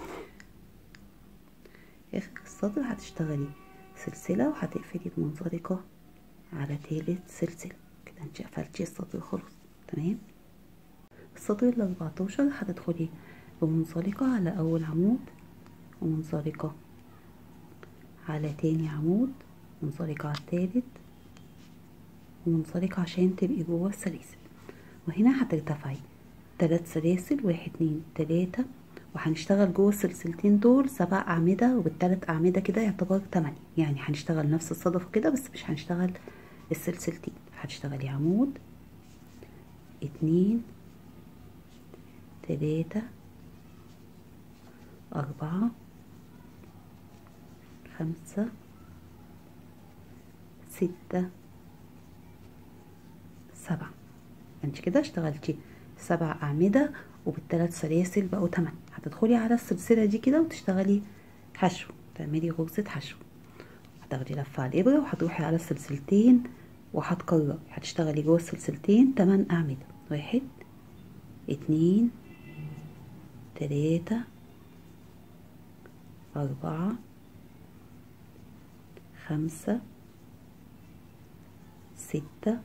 آخر السطر هتشتغلي سلسلة وهتقفلي بمنزلقة على تالت سلسلة كده انت قفلتي السطر خلاص تمام السطر الأربعتاشر هتدخلي بمنزلقة على أول عمود ومنزلقة على تاني عمود منزلقة على التالت ومنزلقة عشان تبقي جوه السلاسل وهنا هترتفعي تلات سلاسل واحد اتنين تلاتة وهنشتغل جوه السلسلتين دول سبع أعمدة وبالتلات أعمدة كده يعتبر تمانية يعني هنشتغل نفس الصدفة كده بس مش هنشتغل السلسلتين هتشتغلي عمود اتنين تلاتة أربعة خمسة ستة سبعة انت كده اشتغلتي سبع أعمدة وبالثلاث سلاسل بقوا تمن هتدخلي على السلسلة دي كده وتشتغلي حشو تعملي غرزة حشو هتاخدي لفة على الإبرة وهتروحي على السلسلتين وهتكرري هتشتغلي جوه السلسلتين تمن أعمدة واحد اتنين تلاتة أربعة خمسة ستة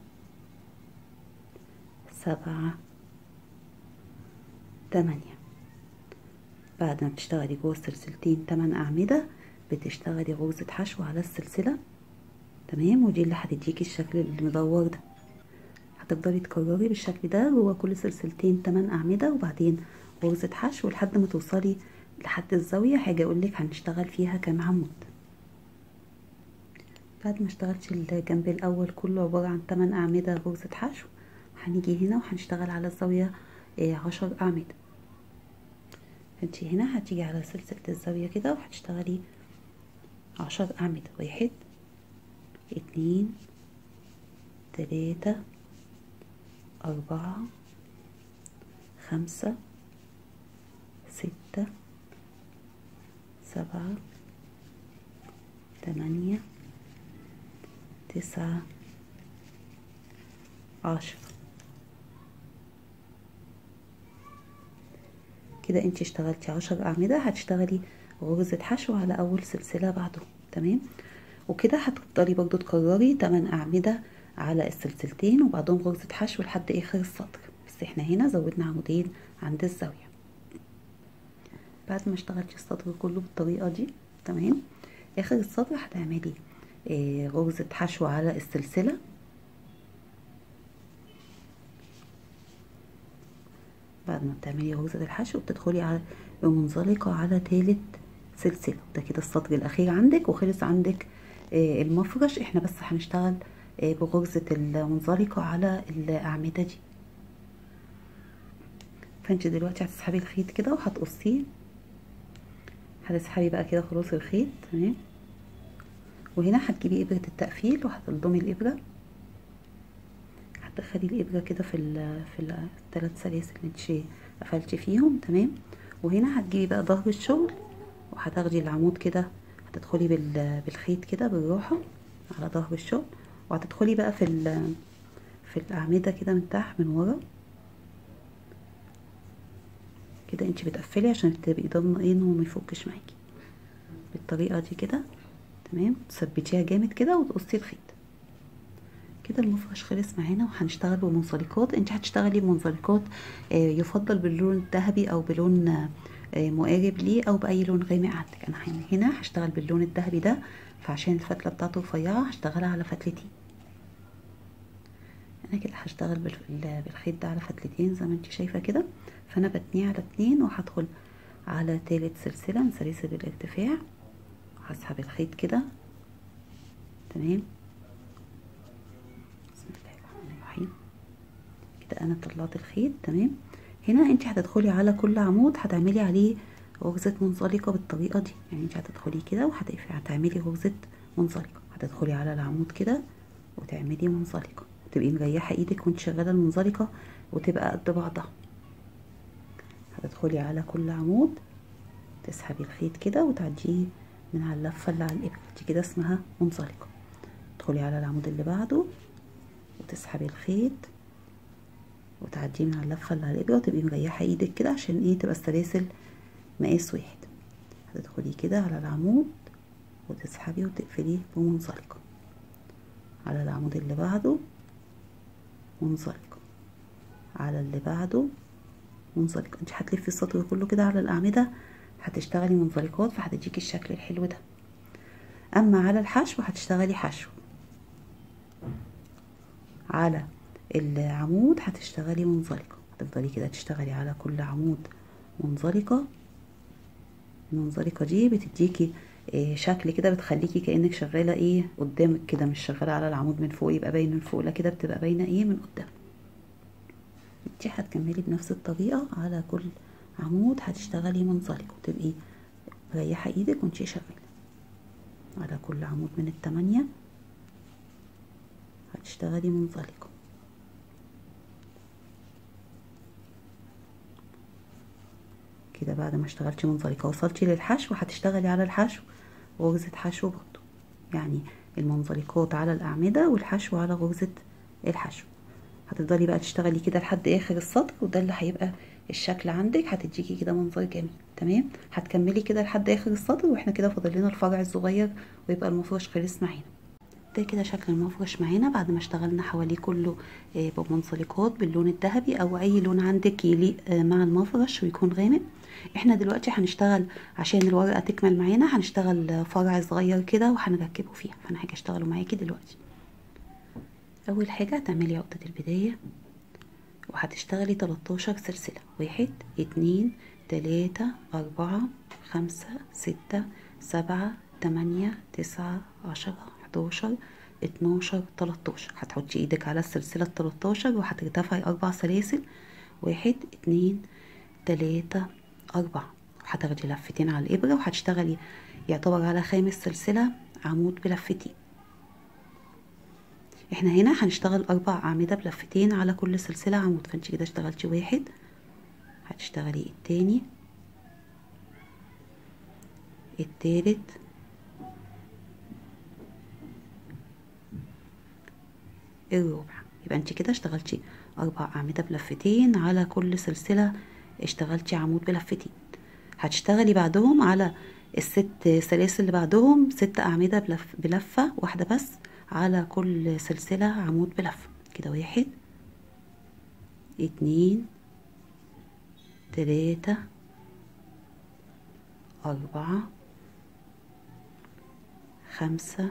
سبعة تمانية بعد ما بتشتغلي جوه السلسلتين تمن أعمدة بتشتغلي غرزة حشو على السلسلة تمام ودي اللي هتديكي الشكل المدور ده هتفضلي تكرري بالشكل ده جوه كل سلسلتين تمن أعمدة وبعدين غرزة حشو لحد ما توصلي لحد الزاوية حاجة أقولك هنشتغل فيها كام عمود بعد ما اشتغلتي الجنب الأول كله عبارة عن تمن أعمدة غرزة حشو هنيجي هنا وهنشتغل على الزاوية عشر أعمدة فانتي هنا هتيجي على سلسلة الزاوية كده وهتشتغلي عشر أعمدة واحد اتنين تلاتة أربعة خمسة ستة سبعة تمانية تسعة عشرة كده انت اشتغلتي عشر اعمدة هتشتغلي غرزة حشو على اول سلسلة بعده تمام وكده هتفضلي برضو تكرري 8 اعمدة على السلسلتين وبعدهم غرزة حشو لحد اخر السطر بس احنا هنا زودنا عمودين عند الزاوية بعد ما اشتغلتي السطر كله بالطريقة دي تمام اخر السطر هتعملي اه غرزة حشو على السلسلة بعد ما بتعملي غرزة الحشو بتدخلي على منزلقة على تالت سلسلة ده كده السطر الأخير عندك وخلص عندك آه المفرش احنا بس هنشتغل آه بغرزة المنزلقة على الأعمدة دي فانت دلوقتي هتسحبي الخيط كده وهتقصيه هتسحبي بقى كده خلاص الخيط تمام وهنا هتجيبي إبرة التقفيل وهتلضمي الإبرة هتدخلي الإبرة كده في ال في الثلاث سلاسل اللي انت قفلتي فيهم تمام وهنا هتجيبي بقى ظهر الشغل وهتاخدي العمود كده هتدخلي بالخيط كده بالراحة على ظهر الشغل وهتدخلي بقى في في الأعمدة كده من تحت من ورا كده انت بتقفلي عشان تبقي ضامنه ايه انه ما يفكش معاكي بالطريقه دي كده تمام تثبتيها جامد كده وتقصي الخيط كده المفرش خلص معانا وهنشتغل بمنزلقات انت هتشتغلي بمنزلقات آه، يفضل باللون الذهبي او بلون آه، مقارب ليه او باي لون غامق عندك انا هن- هنا هشتغل باللون الذهبي ده فعشان الفتله بتاعته رفيعه هشتغلها على فتلتين انا كده هشتغل بال- بالخيط ده على فتلتين زي ما انت شايفه كده فانا بتنيه على اتنين وهدخل على تالت سلسله من سلاسل الارتفاع هسحب الخيط كده تمام بسم الله الرحمن الرحيم كده انا طلعت الخيط تمام هنا انت هتدخلي على كل عمود هتعملي عليه غرزة منزلقة بالطريقة دي يعني انت هتدخلي كده وهتقفلي هتعملي غرزة منزلقة هتدخلي على العمود كده وتعملي منزلقة تبقي مريحة ايدك وانت شغالة المنزلقة وتبقى قد بعضها هتدخلي على كل عمود تسحبي الخيط كده وتعديه من على اللفة اللي على الإبرة دي كده اسمها منزلقة تدخلي على العمود اللي بعده وتسحبي الخيط وتعديه من على اللفة اللي على الإبرة وتبقي مريحة ايدك كده عشان ايه تبقى السلاسل مقاس واحد هتدخلي كده على العمود وتسحبي وتقفليه بمنزلقة على العمود اللي بعده منزلقة على اللي بعده منزلقة انت هتلفي السطر كله كده على الأعمدة هتشتغلي منزلقات فهتديكي الشكل الحلو ده أما على الحشو هتشتغلي حشو على العمود هتشتغلي منزلقة هتفضلي كده تشتغلي على كل عمود منزلقة المنزلقة دي بتديكي إيه شكل كده بتخليكي كأنك شغالة ايه قدامك كده مش شغالة على العمود من فوق يبقى باين من فوق لا كده بتبقى باينة ايه من قدام انتي هتكملي بنفس الطريقة على كل عمود هتشتغلي منزلقة وتبقي مريحة ايدك وانتي شغالة على كل عمود من التمانية هتشتغلي منزلقة كده بعد ما اشتغلتي منزلقة وصلتي للحشو هتشتغلي على الحشو غرزة حشو برضو يعني المنزلقات على الأعمدة والحشو على غرزة الحشو هتفضلي بقى تشتغلي كده لحد آخر السطر وده اللي هيبقى الشكل عندك هتديكي كده منظر جميل تمام هتكملي كده لحد آخر السطر واحنا كده فاضل لنا الفرع الصغير ويبقى المفرش خلص معانا ده كده شكل المفرش معانا بعد ما اشتغلنا حواليه كله آه، بمنسلقات باللون الذهبي او اي لون عندك يليق آه، مع المفرش ويكون غامق احنا دلوقتي هنشتغل عشان الورقه تكمل معانا هنشتغل آه، فرع صغير كده وهنركبه فيها فانا هاجي اشتغله معاكي دلوقتي اول حاجه هتعملي عقده البدايه وهتشتغلي 13 سلسله واحد اتنين تلاتة أربعة خمسة ستة سبعة تمانية تسعة عشرة حداشر اتناشر تلاتاشر هتحطي ايدك على السلسلة التلاتاشر وهترتفعي أربع سلاسل واحد اتنين تلاتة أربعة هتاخدي لفتين على الإبرة وهتشتغلي يعتبر على خامس سلسلة عمود بلفتين احنا هنا هنشتغل أربع أعمدة بلفتين على كل سلسلة عمود فانت كده اشتغلتي واحد هتشتغلي التاني التالت الربع يبقى انت كده اشتغلتي اربع اعمده بلفتين على كل سلسله اشتغلتي عمود بلفتين هتشتغلي بعدهم على الست سلاسل اللي بعدهم ست اعمده بلف بلفه واحده بس على كل سلسله عمود بلفه كده واحد اتنين تلاتة أربعة خمسة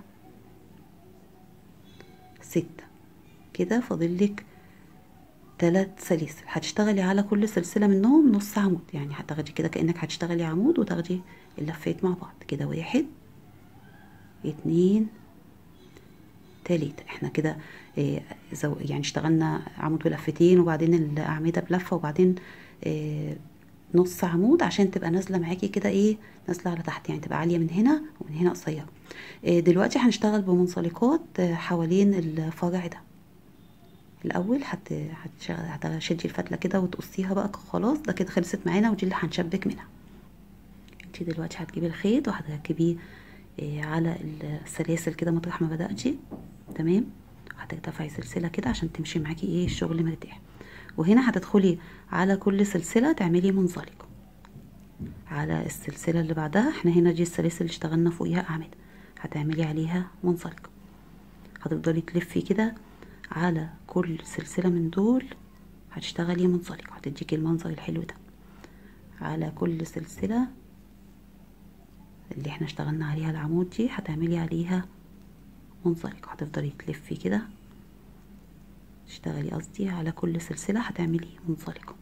ستة كده فاضلك تلات سلاسل هتشتغلي على كل سلسلة منهم نص عمود يعني هتاخدي كده كأنك هتشتغلي عمود وتاخدي اللفات مع بعض كده واحد اتنين تلاتة احنا كده اه زو يعني اشتغلنا عمود بلفتين وبعدين الأعمدة بلفة وبعدين اه نص عمود عشان تبقى نازله معاكي كده ايه نازله على تحت يعني تبقى عاليه من هنا ومن هنا قصيره اه دلوقتي هنشتغل بمنسلقات اه حوالين الفرع ده الاول هت هتشغل هتشدي الفتله كده وتقصيها بقى خلاص ده كده خلصت معانا ودي اللي هنشبك منها انت دلوقتي هتجيبي الخيط وهتركبيه اه على السلاسل كده مطرح ما بدأتي تمام هترتفعي سلسله كده عشان تمشي معاكي ايه الشغل مرتاح وهنا هتدخلي على كل سلسلة تعملي منزلقة على السلسلة اللي بعدها احنا هنا دي السلاسل اللي اشتغلنا فوقيها أعمدة هتعملي عليها منزلقة هتفضلي تلفي كده على كل سلسلة من دول هتشتغلي منزلقة هتديكي المنظر الحلو ده على كل سلسلة اللي احنا اشتغلنا عليها العمود دي هتعملي عليها منزلقة هتفضلي تلفي كده تشتغلي قصدي على كل سلسلة هتعملي منزلقة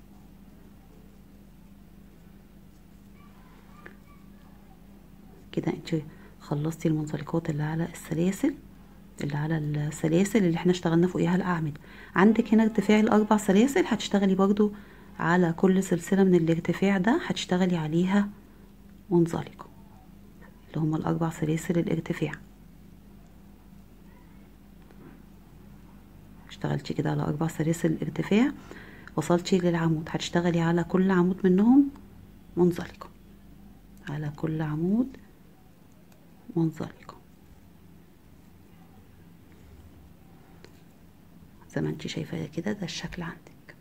كده انت خلصتي المنزلقات اللي على السلاسل اللي على السلاسل اللي احنا اشتغلنا فوقيها الاعمدة عندك هنا ارتفاع الاربع سلاسل هتشتغلي برضو على كل سلسلة من الارتفاع ده هتشتغلي عليها منزلقة اللي هما الاربع سلاسل الارتفاع اشتغلتي كده على اربع سلاسل الارتفاع وصلتي للعمود هتشتغلي على كل عمود منهم منزلقة على كل عمود منزلقة زي ما انت شايفة كده ده الشكل عندك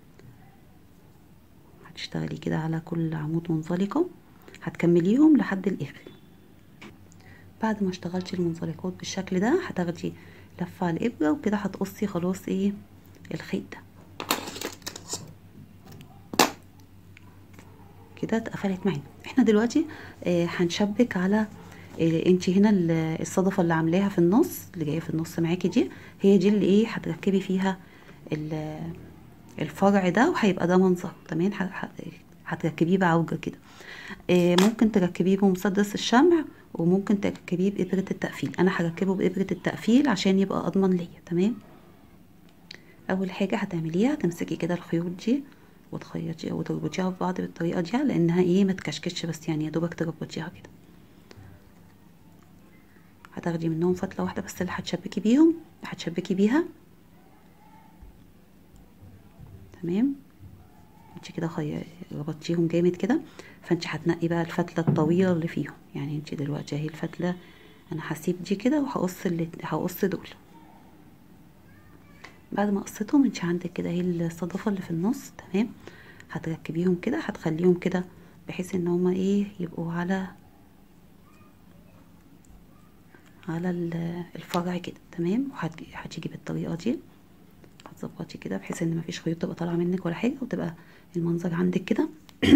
هتشتغلي كده على كل عمود منزلقة هتكمليهم لحد الاخر بعد ما اشتغلتي المنزلقات بالشكل ده هتاخدي لفة على الابرة وكده هتقصي خلاص ايه الخيط ده كده اتقفلت معانا احنا دلوقتي اه هنشبك على اه انت هنا الصدفه اللي عاملاها في النص اللي جايه في النص معاكي دي هي دي اللي ايه هتركبي فيها الفرع ده وهيبقى ده منظر تمام هتركبيه بعوجه كده اه ممكن تركبيه بمسدس الشمع وممكن تركبيه بإبرة التقفيل أنا هركبه بإبرة التقفيل عشان يبقى أضمن ليا تمام أول حاجة هتعمليها تمسكي كده الخيوط دي وتخيطيها وتربطيها في بعض بالطريقة دي لأنها ايه ما تكشكش بس يعني يا دوبك تربطيها كده هتاخدي منهم فتلة واحدة بس اللي هتشبكي بيهم هتشبكي بيها تمام انت كده خي... ربطتيهم جامد كده فانت هتنقي بقى الفتله الطويله اللي فيهم يعني انت دلوقتي اهي الفتله انا هسيب دي كده وهقص اللي هقص دول بعد ما قصيتهم انت عندك كده اهي الصدفه اللي في النص تمام هتركبيهم كده هتخليهم كده بحيث ان هما ايه يبقوا على على الفرع كده تمام وهتيجي بالطريقه دي هتظبطي كده بحيث ان مفيش خيوط تبقى طالعه منك ولا حاجه وتبقى المنظر عندك كده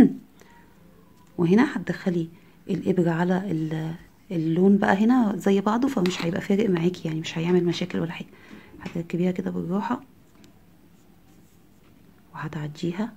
وهنا هتدخلي الابره على اللون بقى هنا زي بعضه فمش هيبقى فارق معاكي يعني مش هيعمل مشاكل ولا حاجه هتركبيها كده بالراحه وهتعديها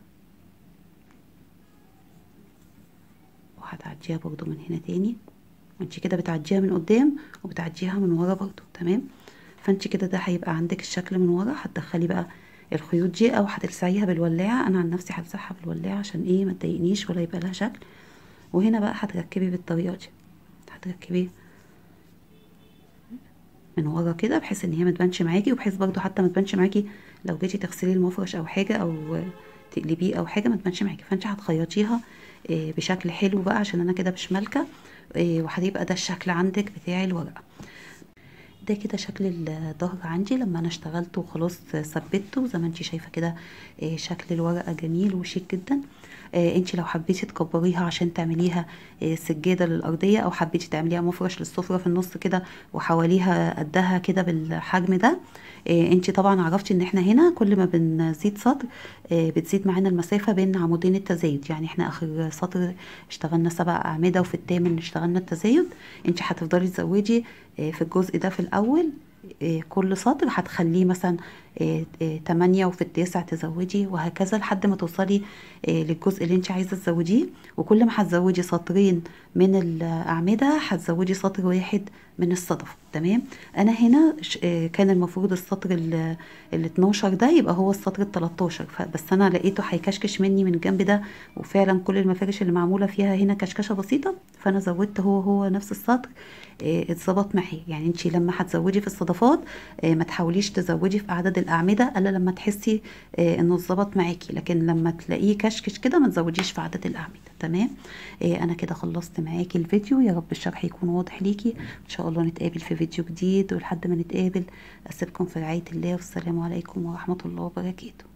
وهتعديها برضو من هنا تاني وانت كده بتعديها من قدام وبتعديها من ورا برضو تمام فانت كده ده هيبقى عندك الشكل من ورا هتدخلي بقى الخيوط دي او هتلسعيها بالولاعه انا عن نفسي هلسعها بالولاعه عشان ايه ما تضايقنيش ولا يبقى لها شكل وهنا بقى هتركبي بالطريقه دي هتركبي من ورا كده بحيث ان هي ما تبانش معاكي وبحيث برضو حتى ما تبانش معاكي لو جيتي تغسلي المفرش او حاجه او تقلبيه او حاجه ما تبانش معاكي فانت هتخيطيها بشكل حلو بقى عشان انا كده مش مالكه وهيبقى ده الشكل عندك بتاع الورقه ده كده شكل الظهر عندي لما انا اشتغلته وخلاص ثبته زي ما انت شايفه كده شكل الورقه جميل وشيك جدا انت لو حبيتي تكبريها عشان تعمليها سجاده للارضيه او حبيتي تعمليها مفرش للسفره في النص كده وحواليها قدها كده بالحجم ده انت طبعا عرفتي ان احنا هنا كل ما بنزيد سطر بتزيد معانا المسافه بين عمودين التزايد يعني احنا اخر سطر اشتغلنا سبع اعمده وفي الثامن اشتغلنا التزايد انت هتفضلي تزودي في الجزء ده في الاول كل سطر هتخليه مثلا تمانية وفي التاسع تزودي وهكذا لحد ما توصلي للجزء اللي انت عايزة تزوديه وكل ما هتزودي سطرين من الأعمدة هتزودي سطر واحد من الصدف تمام انا هنا كان المفروض السطر ال 12 ده يبقى هو السطر ال 13 بس انا لقيته هيكشكش مني من الجنب ده وفعلا كل المفارش اللي معموله فيها هنا كشكشه بسيطه فانا زودت هو هو نفس السطر اتظبط معايا يعني انت لما هتزودي في الصدفات ما تحاوليش تزودي في اعداد الاعمده الا لما تحسي انه اتظبط معاكي لكن لما تلاقيه كشكش كده ما تزوديش في عدد الاعمده تمام انا كده خلصت معاكي الفيديو يا رب الشرح يكون واضح ليكي ان شاء الله نتقابل في فيديو جديد ولحد ما نتقابل اسيبكم في رعايه الله والسلام عليكم ورحمه الله وبركاته